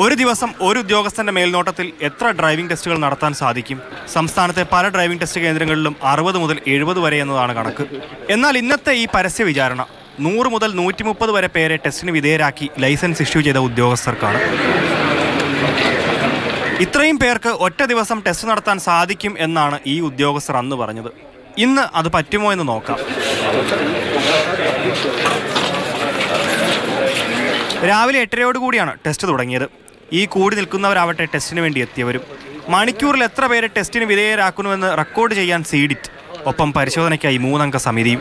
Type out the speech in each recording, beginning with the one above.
ഒരു ദിവസം ഒരു ഉദ്യോഗസ്ഥന്റെ മേൽനോട്ടത്തിൽ എത്ര ഡ്രൈവിംഗ് ടെസ്റ്റുകൾ നടത്താൻ സാധിക്കും സംസ്ഥാനത്തെ പല ഡ്രൈവിംഗ് ടെസ്റ്റ് കേന്ദ്രങ്ങളിലും അറുപത് മുതൽ എഴുപത് വരെ എന്നതാണ് കണക്ക് എന്നാൽ ഇന്നത്തെ ഈ പരസ്യ വിചാരണ നൂറ് മുതൽ നൂറ്റി മുപ്പത് വരെ പേരെ ടെസ്റ്റിന് വിധേയരാക്കി ലൈസൻസ് ഇഷ്യൂ ചെയ്ത ഉദ്യോഗസ്ഥർക്കാണ് ഇത്രയും പേർക്ക് ഒറ്റ ദിവസം ടെസ്റ്റ് നടത്താൻ സാധിക്കും എന്നാണ് ഈ ഉദ്യോഗസ്ഥർ അന്ന് പറഞ്ഞത് ഇന്ന് അത് പറ്റുമോ എന്ന് നോക്കാം രാവിലെ എട്ടരയോടുകൂടിയാണ് ടെസ്റ്റ് തുടങ്ങിയത് ഈ കൂടി നിൽക്കുന്നവരാവട്ടെ ടെസ്റ്റിന് വേണ്ടി എത്തിയവരും മണിക്കൂറിൽ എത്ര പേരെ ടെസ്റ്റിന് വിധേയരാക്കുന്നുവെന്ന് റെക്കോർഡ് ചെയ്യാൻ സീഡിറ്റ് ഒപ്പം പരിശോധനയ്ക്കായി മൂന്നംഗ സമിതിയും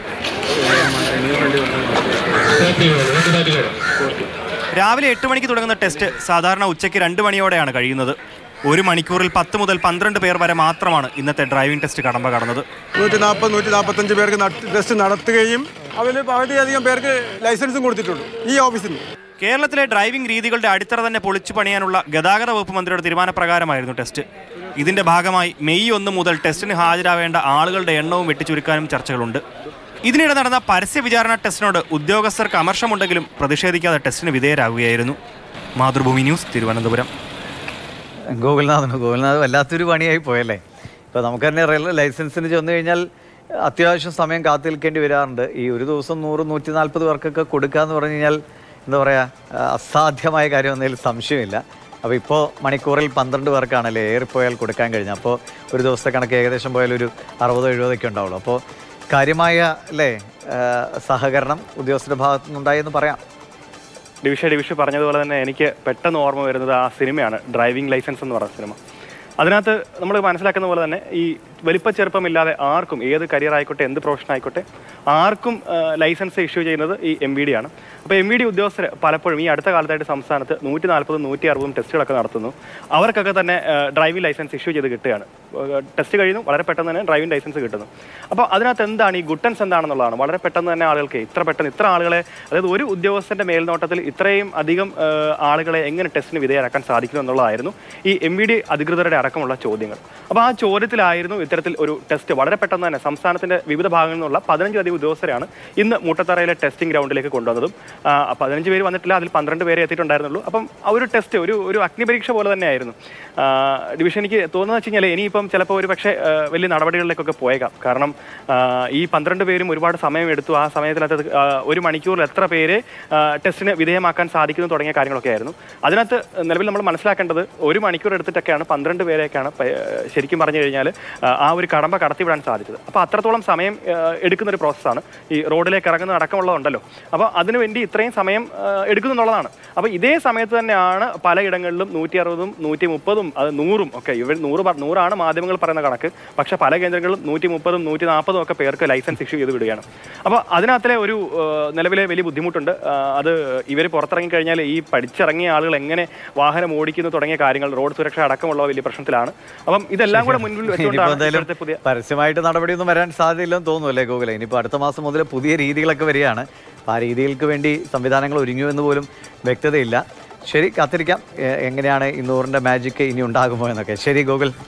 രാവിലെ എട്ട് മണിക്ക് തുടങ്ങുന്ന ടെസ്റ്റ് സാധാരണ ഉച്ചയ്ക്ക് രണ്ട് മണിയോടെയാണ് കഴിയുന്നത് ഒരു മണിക്കൂറിൽ പത്ത് മുതൽ പന്ത്രണ്ട് പേർ വരെ മാത്രമാണ് ഇന്നത്തെ ഡ്രൈവിംഗ് ടെസ്റ്റ് കടമ്പ കടന്നത് നൂറ്റി നാൽപ്പത് നൂറ്റി നാൽപ്പത്തഞ്ച് പേർക്ക് നട്ട് ടെസ്റ്റ് നടത്തുകയും അതിൽ പകുതിയധികം പേർക്ക് ലൈസൻസും കൊടുത്തിട്ടുണ്ട് ഈ ഓഫീസിൽ നിന്ന് കേരളത്തിലെ ഡ്രൈവിംഗ് രീതികളുടെ അടിത്തറ തന്നെ പൊളിച്ചു പണിയാനുള്ള ഗതാഗത വകുപ്പ് മന്ത്രിയുടെ തീരുമാനപ്രകാരമായിരുന്നു ടെസ്റ്റ് ഇതിന്റെ ഭാഗമായി മെയ് ഒന്ന് മുതൽ ടെസ്റ്റിന് ഹാജരാവേണ്ട ആളുകളുടെ എണ്ണവും വെട്ടിച്ചുരുക്കാനും ചർച്ചകളുണ്ട് ഇതിനിടെ നടന്ന പരസ്യ വിചാരണ ടെസ്റ്റിനോട് ഉദ്യോഗസ്ഥർക്ക് അമർഷമുണ്ടെങ്കിലും പ്രതിഷേധിക്കാതെ ടെസ്റ്റിന് വിധേയരാകുകയായിരുന്നു മാതൃഭൂമി ന്യൂസ് തിരുവനന്തപുരം ഗോകുൽനാഥന് ഗോകുൽനാഥ് വല്ലാത്തൊരു പണിയായി പോയല്ലേ ഇപ്പോൾ നമുക്ക് തന്നെ അറിയാലോ ലൈസൻസിന് ചെന്ന് കഴിഞ്ഞാൽ അത്യാവശ്യം സമയം കാത്തു നിൽക്കേണ്ടി വരാറുണ്ട് ഈ ഒരു ദിവസം നൂറ് നൂറ്റി നാൽപ്പത് പേർക്കൊക്കെ കൊടുക്കുക എന്ന് പറഞ്ഞു കഴിഞ്ഞാൽ എന്താ പറയുക അസാധ്യമായ കാര്യം എന്നതിൽ സംശയമില്ല അപ്പോൾ ഇപ്പോൾ മണിക്കൂറിൽ പന്ത്രണ്ട് പേർക്കാണല്ലേ ഏറിപ്പോയാൽ കൊടുക്കാൻ കഴിഞ്ഞത് അപ്പോൾ ഒരു ദിവസത്തെ കണക്ക് ഏകദേശം പോയാൽ ഒരു അറുപതോ എഴുപതൊക്കെ ഉണ്ടാവുള്ളൂ അപ്പോൾ കാര്യമായ അല്ലേ ആ, സഹകരണം ഉദ്യോഗസ്ഥരുടെ ഭാഗത്തു നിന്നുണ്ടായി എന്ന് പറയാം ഡിവിഷ ഡിവിഷ പറഞ്ഞതുപോലെ തന്നെ എനിക്ക് പെട്ടെന്ന് ഓർമ്മ വരുന്നത് ആ സിനിമയാണ് ഡ്രൈവിംഗ് ലൈസൻസ് എന്ന് പറയുന്ന സിനിമ അതിനകത്ത് നമ്മൾ മനസ്സിലാക്കുന്ന പോലെ തന്നെ ഈ വലിപ്പ ചെറുപ്പമില്ലാതെ ആർക്കും ഏത് കരിയർ ആയിക്കോട്ടെ എന്ത് പ്രൊഫഷൻ ആയിക്കോട്ടെ ആർക്കും ആ, ലൈസൻസ് ഇഷ്യൂ ചെയ്യുന്നത് ഈ എം വി ഡി ആണ് അപ്പോൾ എം വി ഡി ഉദ്യോഗസ്ഥർ പലപ്പോഴും ഈ അടുത്ത കാലത്തായിട്ട് സംസ്ഥാനത്ത് നൂറ്റി നാൽപ്പതും നൂറ്റി അറുപതും ടെസ്റ്റുകളൊക്കെ നടത്തുന്നു അവർക്കൊക്കെ തന്നെ ആ, ഡ്രൈവിംഗ് ലൈസൻസ് ഇഷ്യൂ ചെയ്ത് കിട്ടുകയാണ് ആ, ടെസ്റ്റ് കഴിയുന്നു വളരെ പെട്ടെന്ന് തന്നെ ഡ്രൈവിംഗ് ലൈസൻസ് കിട്ടുന്നു അപ്പോൾ അതിനകത്ത് എന്താണ് ഈ ഗുട്ടൻസ് എന്താണെന്നുള്ളതാണ് വളരെ പെട്ടെന്ന് തന്നെ ആളുകൾക്ക് ഇത്ര പെട്ടെന്ന് ഇത്ര ആളുകളെ അതായത് ഒരു ഉദ്യോഗസ്ഥന്റെ മേൽനോട്ടത്തിൽ ഇത്രയും അധികം ആ, ആളുകളെ എങ്ങനെ ടെസ്റ്റിന് വിധേയരാക്കാൻ സാധിക്കുന്നു എന്നുള്ളതായിരുന്നു ഈ എം വി ഡി അധികൃതരുടെ അടക്കമുള്ള ചോദ്യങ്ങൾ അപ്പോൾ ആ ചോദ്യത്തിലായിരുന്നു ഇത്തരത്തിൽ ഒരു ടെസ്റ്റ് വളരെ പെട്ടെന്ന് തന്നെ സംസ്ഥാനത്തിന്റെ വിവിധ ഭാഗങ്ങളിൽ നിന്നുള്ള പതിനഞ്ചിലധികം ഉദ്യോഗസ്ഥരെയാണ് ഇന്ന് മുട്ടത്തറയിലെ ടെസ്റ്റിംഗ് ഗ്രൗണ്ടിലേക്ക് കൊണ്ടുവന്നതും ആ, പതിനഞ്ച് പേര് വന്നിട്ടില്ല അതിൽ പന്ത്രണ്ട് പേരെ എത്തിയിട്ടുണ്ടായിരുന്നുള്ളൂ അപ്പം ആ ഒരു ടെസ്റ്റ് ഒരു ഒരു അഗ്നിപരീക്ഷ പോലെ തന്നെയായിരുന്നു ആ, ഡിവിഷൻ എനിക്ക് തോന്നുന്നത് വെച്ച് കഴിഞ്ഞാൽ ഇനിയിപ്പം ചിലപ്പോൾ ഒരു പക്ഷേ ആ, വലിയ നടപടികളിലേക്കൊക്കെ പോയേക്കാം കാരണം ആ, ഈ പന്ത്രണ്ട് പേരും ഒരുപാട് സമയം എടുത്തു ആ സമയത്തിനകത്ത് ആ, ഒരു മണിക്കൂറിൽ എത്ര പേരെ ആ, ടെസ്റ്റിന് വിധേയമാക്കാൻ സാധിക്കുന്നു തുടങ്ങിയ കാര്യങ്ങളൊക്കെ ആയിരുന്നു അതിനകത്ത് നിലവിൽ നമ്മൾ മനസ്സിലാക്കേണ്ടത് ഒരു മണിക്കൂർ എടുത്തിട്ടൊക്കെയാണ് പന്ത്രണ്ട് പേരെയൊക്കെയാണ് പ- ശരിക്കും പറഞ്ഞു കഴിഞ്ഞാൽ ആ ഒരു കടമ്പ കടത്തിവിടാൻ സാധിച്ചത് അപ്പോൾ അത്രത്തോളം സമയം ആ, എടുക്കുന്ന ഒരു പ്രോസസ്സാണ് ഈ റോഡിലേക്ക് ഇറങ്ങുന്ന അടക്കമുള്ളതുണ്ടല്ലോ അപ്പോൾ അതിനുവേണ്ടി ഇത്രയും സമയം ആ, എടുക്കുന്നു എന്നുള്ളതാണ് അപ്പോൾ ഇതേ സമയത്ത് തന്നെയാണ് പലയിടങ്ങളിലും നൂറ്റി അറുപതും നൂറ്റി മുപ്പതും അത് നൂറും ഒക്കെ ഇവർ നൂറ് പ- നൂറാണ് മാധ്യമങ്ങൾ പറയുന്ന കണക്ക് പക്ഷേ പല കേന്ദ്രങ്ങളിലും നൂറ്റി മുപ്പതും നൂറ്റി നാൽപ്പതും ഒക്കെ പേർക്ക് ലൈസൻസ് ഇഷ്യൂ ചെയ്ത് വിടുകയാണ് അപ്പോൾ അതിനകത്തിലെ ഒരു ആ, നിലവിലെ വലിയ ബുദ്ധിമുട്ടുണ്ട് ആ, അത് ഇവർ പുറത്തിറങ്ങി കഴിഞ്ഞാൽ ഈ പഠിച്ചിറങ്ങിയ ആളുകൾ എങ്ങനെ വാഹനം ഓടിക്കുന്നു തുടങ്ങിയ കാര്യങ്ങൾ റോഡ് സുരക്ഷ അടക്കമുള്ള വലിയ പ്രശ്നത്തിലാണ് അപ്പം ഇതെല്ലാം കൂടെ മുൻപിൽ ഇനിയിപ്പോ വെച്ചുകൊണ്ടാണ് എന്തായാലും ഇപ്പോഴത്തെ പുതിയ പരസ്യമായിട്ട് നടപടിയൊന്നും വരാൻ സാധ്യതയില്ലെന്ന് തോന്നുന്നു അല്ലേ ഗൂഗിളെ ഇനിയിപ്പോൾ അടുത്ത മാസം മുതൽ പുതിയ രീതികളൊക്കെ വരികയാണ് അപ്പോൾ ആ രീതികൾക്ക് വേണ്ടി സംവിധാനങ്ങൾ ഒരുങ്ങുമെന്ന് പോലും വ്യക്തതയില്ല ശരി കാത്തിരിക്കാം എ- എങ്ങനെയാണ് ഈ നൂറിൻ്റെ മാജിക്ക് ഇനി ഉണ്ടാകുമോ എന്നൊക്കെ ശരി ഗൂഗിൾ